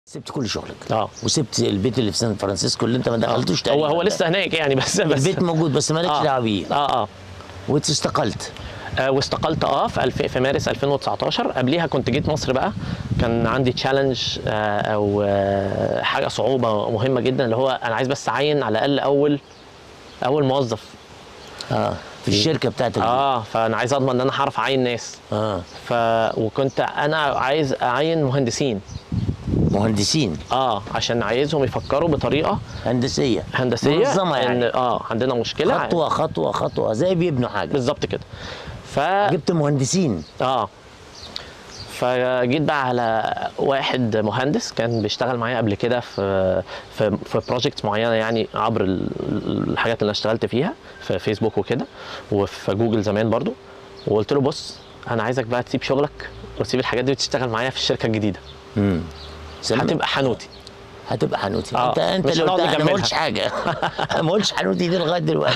سبت كل شغلك اه وسبت البيت اللي في سان فرانسيسكو اللي انت ما دخلتوش هو تقريبا هو لسه هناك يعني بس بس البيت موجود بس مالكش آه. دعوه بيه اه اه واستقلت آه، واستقلت اه في, الف... في مارس 2019 قبليها كنت جيت مصر بقى كان عندي تشالنج او آه، حاجه صعوبه مهمه جدا اللي هو انا عايز بس اعين على الاقل اول اول موظف اه في الشركه بتاعتك دي. اه فانا عايز اضمن ان انا هعرف اعين ناس اه ف وكنت انا عايز اعين مهندسين مهندسين اه عشان عايزهم يفكروا بطريقه هندسيه هندسيه منظمه ان يعني اه عندنا مشكله خطوه خطوه خطوه زي بيبنوا حاجه بالظبط كده ف جبت مهندسين اه فجيت بقى على واحد مهندس كان بيشتغل معايا قبل كده في في في بروجكت معينه يعني عبر ال- الحاجات اللي انا اشتغلت فيها في فيسبوك وكده وفي جوجل زمان برضو وقلت له بص انا عايزك بقى تسيب شغلك وتسيب الحاجات دي وتشتغل معايا في الشركه الجديده امم هتبقى حنوتي هتبقى حنوتي آه، انت انت مش اللي هنقعد قلت انا ما نجملها. قلتش حاجه ما قلتش حنوتي دي لغايه دلوقتي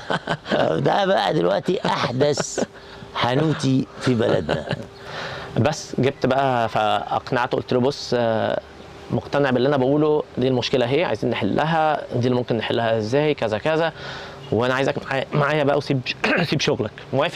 ده بقى دلوقتي احدث حنوتي في بلدنا بس جبت بقى فاقنعته قلت له بص آه، مقتنع باللي انا بقوله دي المشكله اهي عايزين نحلها دي اللي ممكن نحلها ازاي كذا كذا وانا عايزك معايا- معايا بقى وسيب سيب شغلك موافق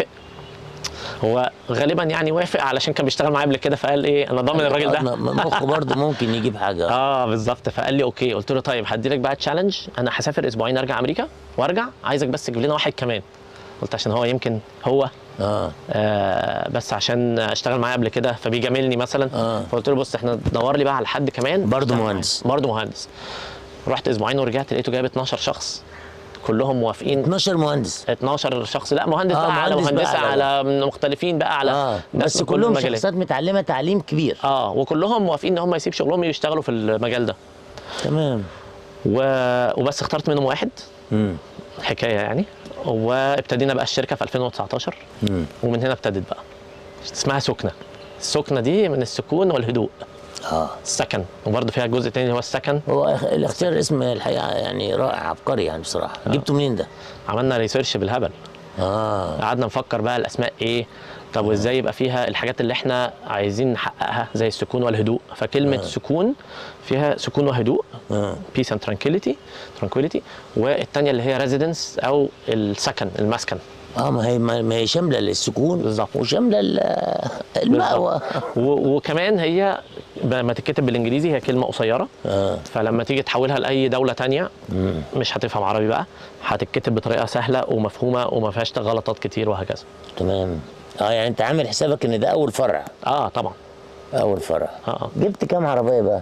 هو غالبا يعني وافق علشان كان بيشتغل معايا قبل كده فقال ايه انا ضامن الراجل ده م- مخه برضه ممكن يجيب حاجه اه بالظبط فقال لي اوكي قلت له طيب هدي لك بقى تشالنج انا هسافر اسبوعين ارجع امريكا وارجع عايزك بس تجيب لنا واحد كمان قلت عشان هو يمكن هو اه آه بس عشان اشتغل معاه قبل كده فبيجاملني مثلا آه. فقلت له بص احنا دور لي بقى على حد كمان برضه يشتغل مهندس. معايا. برضه مهندس رحت اسبوعين ورجعت لقيته جايب 12 شخص كلهم موافقين 12 مهندس 12 شخص لا مهندس آه، بقى على مهندس بقى مهندسه على- على مختلفين بقى على اه ناس بس من كل كلهم المجالات. شخصيات متعلمه تعليم كبير اه وكلهم موافقين ان هم يسيب شغلهم يشتغلوا في المجال ده تمام و... وبس اخترت منهم واحد امم حكايه يعني وابتدينا بقى الشركه في 2019 امم ومن هنا ابتدت بقى اسمها سكنه السكنه دي من السكون والهدوء اه السكن وبرضه فيها جزء تاني هو السكن هو إخ- الاختيار اسم الحقيقه يعني رائع عبقري يعني بصراحه جبته منين ده؟ عملنا ريسيرش بالهبل اه قعدنا نفكر بقى الاسماء ايه طب وازاي يبقى فيها الحاجات اللي احنا عايزين نحققها زي السكون والهدوء فكلمه سكون فيها سكون وهدوء اه بيس اند ترانكيليتي ترانكويليتي والثانيه اللي هي ريزيدنس او السكن المسكن اه ما هي ما ما هي شامله للسكون بالظبط. وشامله ال- المأوى و- وكمان هي لما تتكتب بالانجليزي هي كلمه قصيره اه فلما تيجي تحولها لاي دوله تانية مم. مش هتفهم عربي بقى هتتكتب بطريقه سهله ومفهومه وما فيهاش غلطات كتير وهكذا تمام اه يعني انت عامل حسابك ان ده اول فرع اه طبعا اول فرع اه جبت كام عربيه بقى؟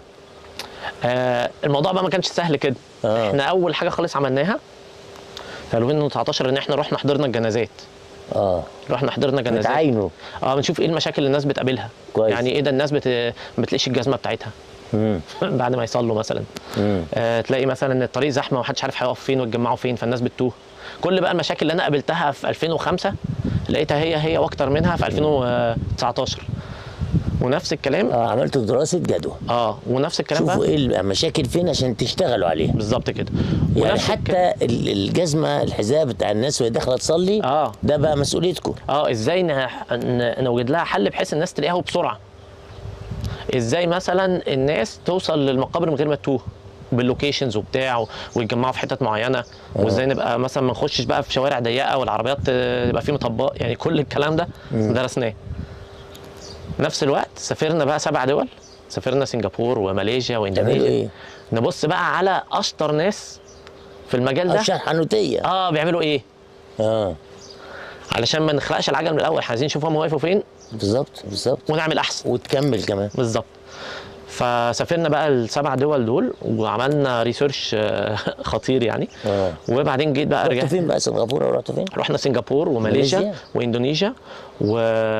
آه الموضوع بقى ما كانش سهل كده آه. احنا اول حاجه خالص عملناها في 2019 ان احنا رحنا حضرنا الجنازات اه رحنا حضرنا جنازات بتعاينوا اه بنشوف ايه المشاكل اللي الناس بتقابلها كويس. يعني ايه ده الناس بت... ما بتلاقيش الجزمه بتاعتها امم بعد ما يصلوا مثلا امم آه تلاقي مثلا ان الطريق زحمه ومحدش عارف هيقف فين ويتجمعوا فين فالناس بتتوه كل بقى المشاكل اللي انا قابلتها في 2005 لقيتها هي هي واكتر منها في 2019 ونفس الكلام اه عملتوا دراسه جدوى اه ونفس الكلام شوفوا بقى ايه المشاكل فين عشان تشتغلوا عليها بالظبط كده يعني ونفس الك- حتى ال- الجزمه الحذاء بتاع الناس وهي داخله تصلي اه ده بقى مسؤوليتكم اه ازاي ن- ن- نوجد لها حل بحيث الناس تلاقيها بسرعه ازاي مثلا الناس توصل للمقابر من غير ما تتوه باللوكيشنز وبتاع و- ويتجمعوا في حتت معينه وازاي نبقى مثلا ما نخشش بقى في شوارع ضيقه والعربيات آه، يبقى فيه مطبات يعني كل الكلام ده درسناه نفس الوقت سافرنا بقى سبع دول سافرنا سنغافور وماليزيا تعملوا واندونيسيا ايه؟ نبص بقى على اشطر ناس في المجال ده اشهر حنوتيه اه بيعملوا ايه اه علشان ما نخلقش العجل من الاول إحنا عايزين نشوف هم وقفوا فين بالظبط بالظبط ونعمل احسن وتكمل كمان بالظبط فسافرنا بقى السبع دول دول وعملنا ريسيرش آه، خطير يعني اه وبعدين جيت بقى رحتوا رجعت فين بقى سنغافوره ورحتوا فين؟ رحنا سنغافور وماليزيا ماليزيا؟ واندونيسيا و...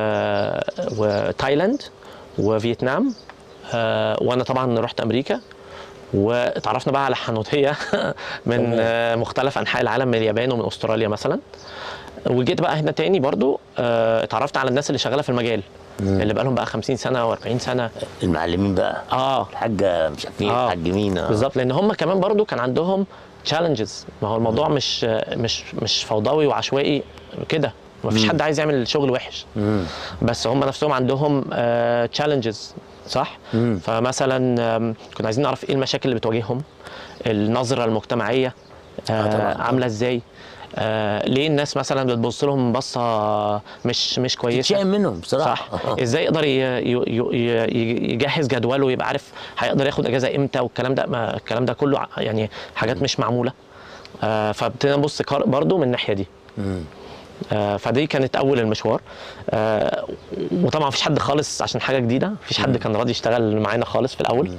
وتايلاند وفيتنام آه، وانا طبعا رحت امريكا واتعرفنا بقى على حنوتيه من تمام. آه، مختلف انحاء العالم من اليابان ومن استراليا مثلا وجيت بقى هنا تاني برضو آه، اتعرفت على الناس اللي شغاله في المجال اللي بقى لهم بقى 50 سنه و40 سنه المعلمين بقى اه الحاجه مش عارف ايه آه. الحاج مين آه. بالظبط لان هم كمان برضو كان عندهم تشالنجز ما هو الموضوع مش مش مش فوضوي وعشوائي كده ما فيش حد عايز يعمل شغل وحش مم. بس هم نفسهم عندهم تشالنجز صح فمثلا آم، كنا عايزين نعرف ايه المشاكل اللي بتواجههم النظره المجتمعيه آه طبعاً. عامله ازاي آه ليه الناس مثلا بتبص لهم بصه مش مش كويسه تتشائم منهم بصراحه صح ازاي يقدر ي- ي- ي- يجهز جدوله ويبقى عارف هيقدر ياخد اجازه امتى والكلام ده ما الكلام ده كله ع- يعني حاجات مش معموله آه فابتدينا نبص كار- برضو من الناحيه دي آه فدي كانت اول المشوار آه وطبعا مفيش حد خالص عشان حاجه جديده مفيش حد كان راضي يشتغل معانا خالص في الاول